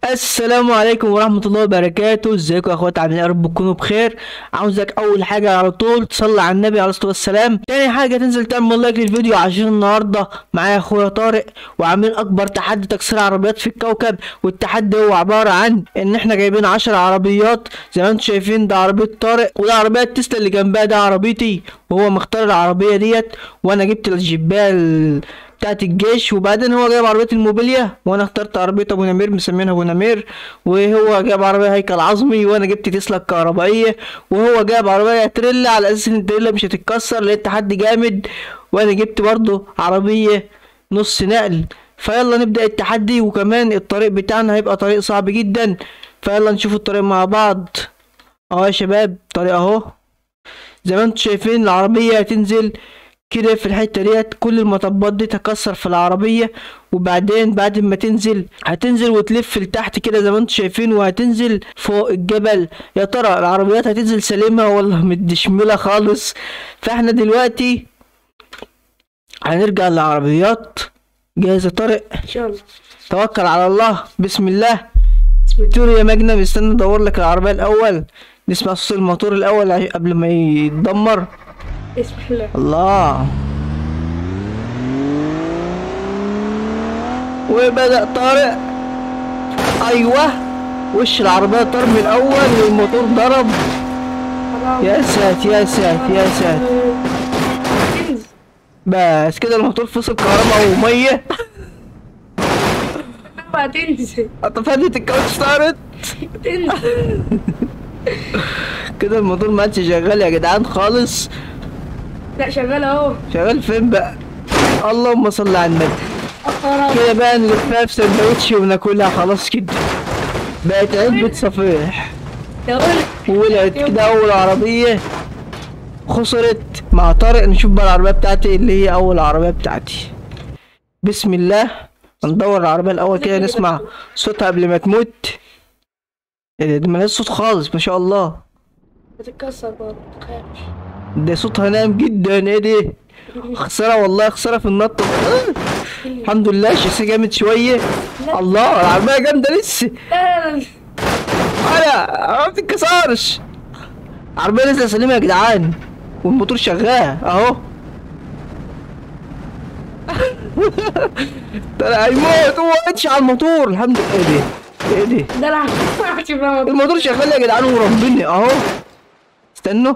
السلام عليكم ورحمة الله وبركاته ازيكم يا اخوات عاملين ايه يا رب تكونوا بخير عاوزك اول حاجة على طول تصلي على النبي عليه الصلاة والسلام تاني حاجة تنزل تعمل لايك للفيديو عشان النهاردة معايا اخويا طارق وعاملين اكبر تحدي تكسير عربيات في الكوكب والتحدي هو عبارة عن ان احنا جايبين عشر عربيات زي ما انتم شايفين ده عربية طارق وده عربية تسلا اللي جنبها ده عربيتي وهو مختار العربية ديت وانا جبت الجيبال بتاعت الجيش وبعدين هو جايب عربية الموبيليا وانا اخترت عربية ابو نمير مسمينها ابو نمير وهو جايب عربية هيكل عظمي وانا جبت تسلا الكهربائية وهو جايب عربية تريلا على اساس ان التريلا مش هتتكسر لقيت تحدي جامد وانا جبت برضه عربية نص نقل فيلا نبدأ التحدي وكمان الطريق بتاعنا هيبقى طريق صعب جدا فيلا نشوف الطريق مع بعض اهو يا شباب طريق اهو زي ما انتم شايفين العربية هتنزل كده في الحتة ديت كل المطبات دي تكسر في العربية وبعدين بعد ما تنزل هتنزل وتلف لتحت كده زي ما انتم شايفين وهتنزل فوق الجبل يا ترى العربيات هتنزل سليمة ولا متدشملة خالص فاحنا دلوقتي هنرجع للعربيات جاهز يا طارق ان شاء الله توكل على الله بسم الله بسم الله توري يا مجنة مستني ادور لك العربية الاول نسمع صوت الموتور الاول عش- قبل ما يتدمر بسم الله الله وبدأ طارق ايوه وش العربية طار من الاول والموتور ضرب خلاص يا سات يا سات يا سات تنزل بس كده الموتور فصل كهرباء ومية بقى تنزل طفت الكاوتش طارت تنزل كده الموتور ما عادش شغال يا جدعان خالص لا شغال اهو شغال فين بقى اللهم صل على النبي أخرج. كده بقى نلفها في سندوتش وناكلها خلاص كده بقت علبة صفيح يقول ولعت كده أول عربية خسرت مع طارق نشوف بقى العربية بتاعتي اللي هي أول عربية بتاعتي بسم الله ندور العربية الأول كده نسمع صوتها قبل ما تموت ايه ده دي ملهاش صوت خالص ما شاء الله هتتكسر برضه متخافش ده صوتها ناعم جدا ايه دي خسارة والله خسارة في النط آه. الحمد لله الشاسيه جامد شوية الله العربية جامدة لسه لا لا لا انا ما بتتكسرش عربية لسه سليمة يا جدعان والموتور شغال اهو طلع هيموت هو اتش على الموتور الحمد لله ايه دي ايه دي ده انا هحكي بقى الموتور شغال يا جدعان وربنا اهو استنوا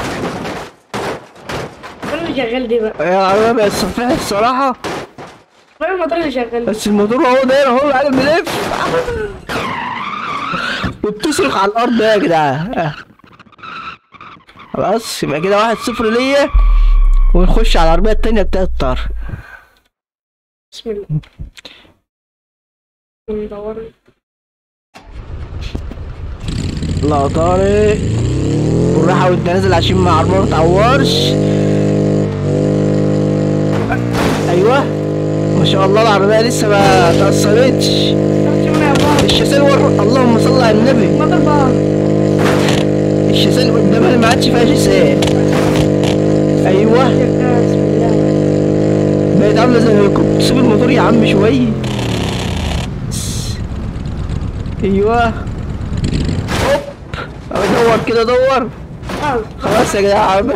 الموتور اللي شغال دي بقى يا العربية بقت صفيحة الصراحة فين الموتور اللي شغال دي بس الموتور اهو داير اهو العالم بيلف وبتصرخ على الارض يا جدعان آه. خلاص يبقى كده واحد صفر ليا ونخش على العربية التانية بتاعت طار بسم الله ندور الله يا طارق والراحة وانت نازل عشان مع العربية ما تعورش ايوه ما شاء الله العربية لسه ما تأثرتش شوف يا بابا الشاسيه ور... اللهم صل على النبي الموتور بقى الشاسيه اللي قدامها ما عادش فيها شاسيه ايوه شغال بسم الله بقت عامله زي الهليكوبتر سيب الموتور يا عم شويه ايوه هوب أهو دور كده دور آه. خلاص يا جدعان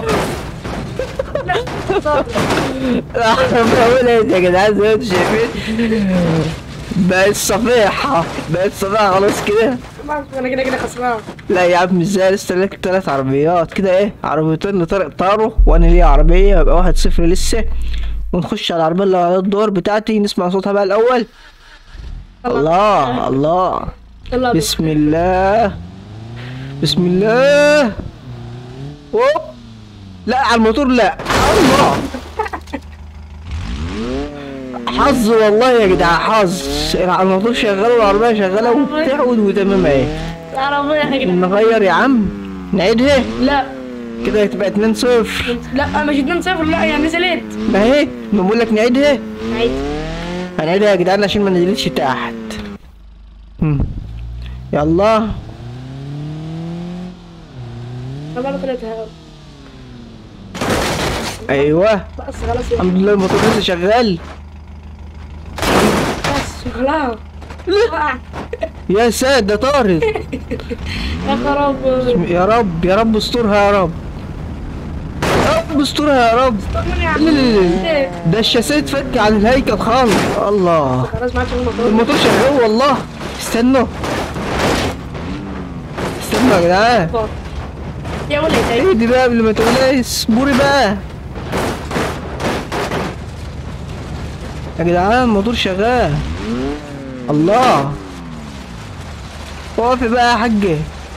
صار. العربية ولعت يا جدعان زي ما انتم شايفين بقت صفيحة بقت صفيحة خلاص كده خلاص انا كده كده خسران لا يا عم ازاي لسه لك تلات عربيات كده ايه عربيتين لطارق طاروا وانا ليا عربية يبقى واحد صفر لسه ونخش على العربية اللي على الدور بتاعتي نسمع صوتها بقى الأول الله الله يلا بينا. بسم الله بسم الله اوب لا على الموتور لا الله حظ والله يا جدعان حظ الموتور شغال والعربية شغالة وبتعود وتمام اهي العربية يا جدعان نغير يا عم نعيدها لا كده هتبقى 2 0 لا مش 2 0 لا يعني نزلت ما هي ما بقول لك نعيدها عيد هنعيدها يا جدعان عشان ما نزلتش تحت هم. يلا طبعا طلعت هوا ايوه بس خلاص يا الحمد لله الموتور لسه شغال بس خلاص وقع. يا ساد ده طارت يا خراب يا رب يا رب استرها يا رب يا رب استرها يا رب طمني يا عم لا لا لا ده الشاسيه اتفك عن الهيكل خالص الله خلاص ما عادش الموتور الموتور شغال والله استنوا استنوا يا جدعان يا ولد ايه دي بقى قبل ما تقولي اصبري بقى يا جدعان الموتور شغال الله وقفي بقى يا حاجة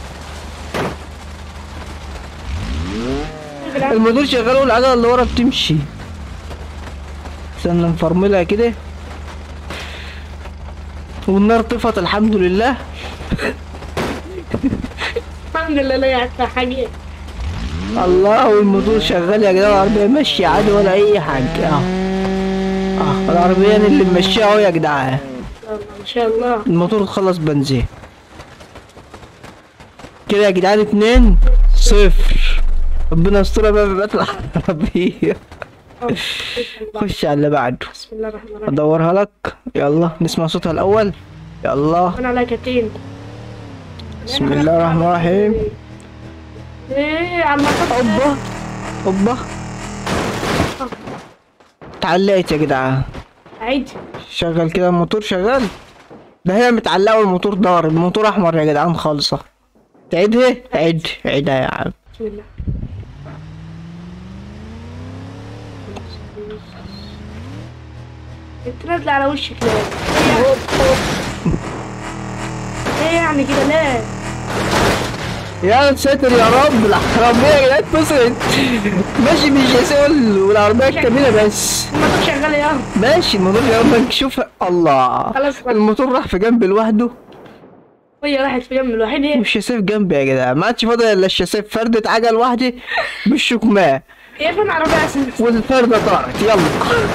الموتور شغال والعجلة اللي ورا بتمشي استنى نفرملها كده والنار طفت الحمد لله الحمد لله لا يعرف حاجه الله والموتور شغال يا جدعان العربية ماشية عادي ولا أي حاجة اه اه العربية أنا اللي ماشية أهو يا جدعان ما شاء الله الموتور خلص بنزين كده يا جدعان اتنين صفر ربنا يسترها بقى في بقية العربية خش على اللي بعده بسم الله الرحمن الرحيم ادورها لك يلا نسمع صوتها الاول يلا انا على كتين بسم الله الرحمن الرحيم ايه على المطاف اوبا اوبا اتعلقت يا جدعان عيد شغل كده الموتور شغال ده هي متعلقه والموتور دار الموتور احمر يا جدعان خالصه تعيدها عيد عيدها يا عم بسم الله انت نازله على وشك ليه؟ ايه يعني كده ليه؟ يا ساتر يا رب العربية يا جدعان اتكسرت ماشي بالجاسيه وال- والعربية الكاملة بس الموتور شغال يا ماشي الموتور يا رب نشوف الله خلاص خلاص الموتور راح في جنب لوحده وهي راحت في جنب الوحيد ايه؟ والشاسيه في جنب يا جدعان ما عادش فاضل الا الشاسيه فردة عجل واحدة بالشكمان هي فين عربية اساسا؟ والفردة طارت يلا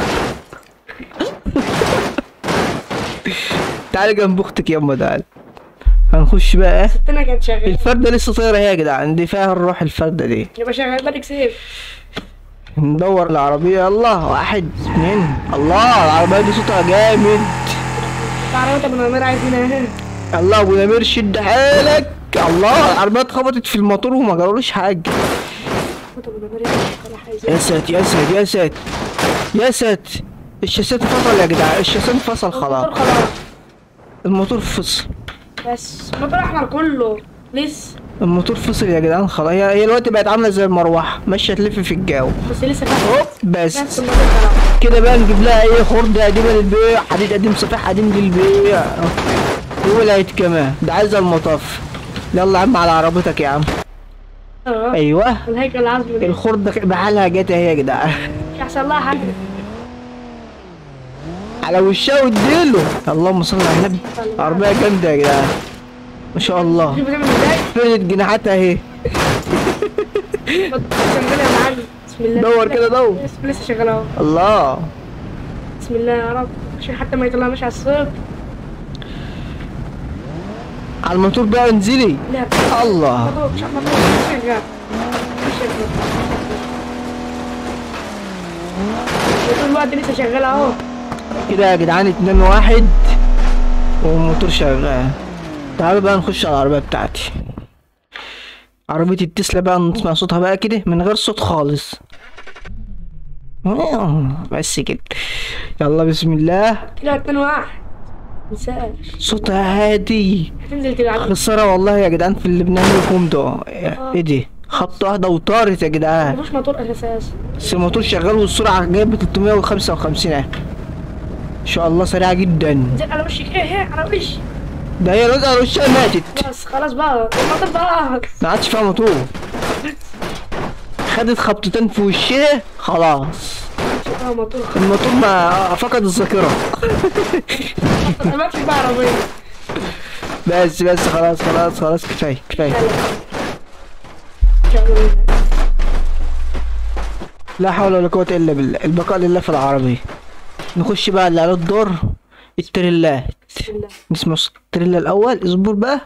تعالى جنب اختك يما تعالى هنخش بقى ستنا كانت شغالة الفردة لسه طايرة اهي يا جدعان دي فيها الروح الفردة دي يبقى شغال بالك سيف ندور العربية يلا واحد اتنين الله العربية دي صوتها جامد عربية ابو نمير عايزينها الله ابو نمير شد حيلك الله العربية اتخبطت في الموتور وما جرالوش حاجة ابو نمير ولا حاجة يا ساتر يا ساتر يا ساتر يا ساتر الشاسات انفصل يا جدعان الشاسات انفصل الموتور خلاص خلاص الموتور فصل بس الموتور احمر كله لسه الموتور فصل يا جدعان خلاص هي هي دلوقتي بقت عامله زي المروحه ماشيه تلف في الجو بس لسه فاهم هوب بس نفس الموتور خلاص كده بقى نجيب لها ايه خرده قديمه للبيع حديد قديم صفيح قديم للبيع ولقيت كمان ده عايزه المطاف يلا يا عم على عربيتك يا عم اه ايوه الهيكل العظمي ده الخرده بحالها جت اهي يا جدعان مش هيحصل لها حاجة على وشها واديله اللهم صل على النبي عربيه جامده يا جدعان ما شاء الله شوف بتعمل ازاي فردت جناحاتها اهي شغالة يا معلم بسم الله دور كده دور لسه لسه شغالة اهو الله بسم الله يا رب عشان حتى ما يطلعناش على الصوت على الموتور بقى انزلي لا الله موتور مش موتور مش شغال مش شغال الموتور الوقت لسه شغال اهو كده يا جدعان اتنين واحد والموتور شغال تعالوا بقى نخش على العربية بتاعتي عربية التسلا بقى نسمع صوتها بقى كده من غير صوت خالص بس كده يلا بسم الله كده اتنين واحد متنساش صوتها هادي هتنزل تلعب خسارة والله يا جدعان في اللي بنعمله فيهم ده ايه دي خبطة واحدة وطارت يا جدعان مفيش موتور اساسا بس الموتور شغال والسرعة جايبة 355 اهي ان شاء الله سريعة جدا نزل على وشك ايه ايه على وشي ده هي رزقة على وشها ماتت بس خلاص بقى الموتور بقى ما عادش فيها موتور خدت خبطتين في وشها خلاص اه موتور الموتور ما فقد الذاكرة ما في بقى عربية بس بس خلاص خلاص خلاص كفاية كفاية شغال. لا حول ولا قوة إلا بالله البقاء لله في العربية نخش بقى اللي على الدور التريلات بسم الله نسمع صوت التريلا الأول اصبر بقى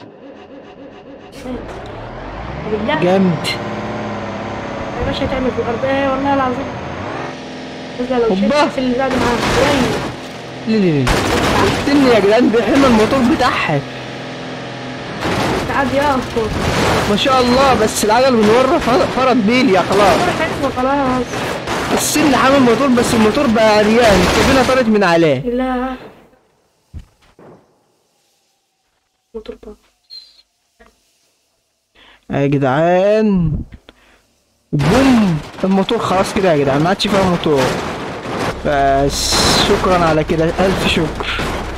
بالله جامد يا باشا تعمل في الارض ايه والله العظيم نزل لو هوبا. شلت في اللي بعد معاها شوية. ليه ليه ليه استني يا جدعان بيحمل الموتور بتاعها عادي يقف ما شاء الله بس العجل من ورا فر- فرط بيلي يا خلاص فرح اسمه خلاص السن حامل الموتور بس الموتور بقى عريان الكابينة طارت من عليه لا موتور بقى يا جدعان بوم الموتور خلاص كده يا جدعان ما عادش فيها موتور بس شكرا على كده الف شكر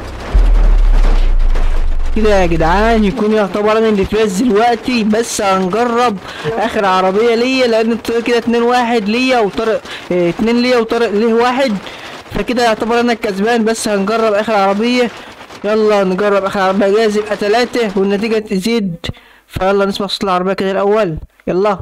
كده يا جدعان يكون يعتبر انا اللي فاز دلوقتي بس هنجرب اخر عربيه ليا لان الطريق كده اتنين واحد ليا وطارق اه اتنين ليا وطارق ليه واحد فكده يعتبر انا الكسبان بس هنجرب اخر عربيه يلا نجرب اخر عربيه جاهز يبقى تلاتة والنتيجه تزيد فيلا نسمع صوت العربيه كده الاول يلا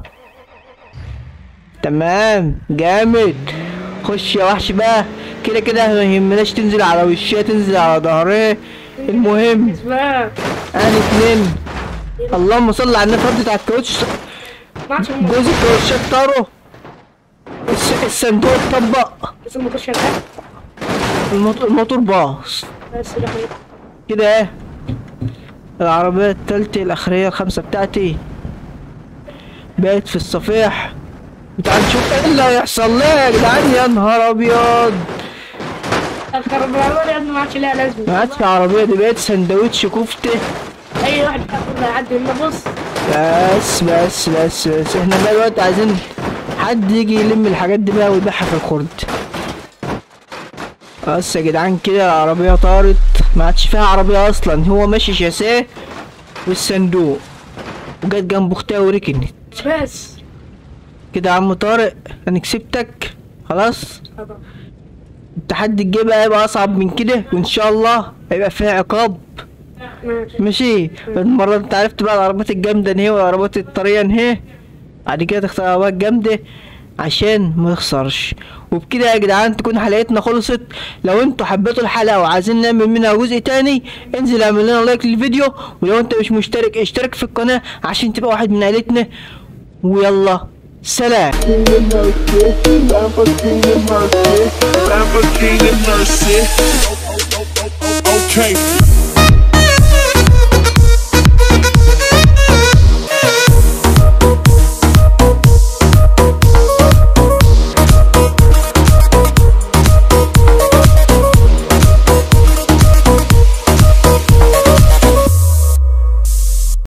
تمام جامد خش يا وحش بقى كده كده ما يهمناش تنزل على وشها تنزل على ظهرها المهم اسباب انا اتنين اللهم صل على النبي ردت على الكاوتش ما عادش جوز الكاوتشات طاروا الس- الصندوق اتطبق بس الموتور شغال الموتور, الموتور باظ بس ده حقيقي. كده ايه العربية التالتة الأخرية الخمسة بتاعتي بقت في الصفيح تعال نشوف ايه اللي هيحصل لها يا جدعان يا نهار أبيض الخرب العربية يا ابني ما عادش لها لازمة ما عادش عربية دي بقت سندوتش كفتة أي واحد ياخد يعدي لنا بص بس بس بس بس احنا بقى دلوقتي عايزين حد يجي يلم الحاجات دي بقى ويبيعها في الخرد بس يا جدعان كده العربية طارت ما عادش فيها عربية اصلا هو ماشي شاسيه والصندوق وجت جنب اختها وركنت بس كده يا عم طارق انا كسبتك خلاص التحدي الجاي بقى هيبقى اصعب من كده وان شاء الله هيبقى فيها عقاب ماشي ماشي المرة انت عرفت بقى العربيات الجامدة نهي والعربيات الطرية نهي بعد كده تختار عربيات جامدة عشان ما يخسرش وبكده يا جدعان تكون حلقتنا خلصت لو انتوا حبيتوا الحلقة وعايزين نعمل منها جزء تاني انزل اعمل لنا لايك للفيديو ولو انت مش مشترك اشترك في القناة عشان تبقى واحد من عيلتنا ويلا سلام Lamborghini Mercy. Okay.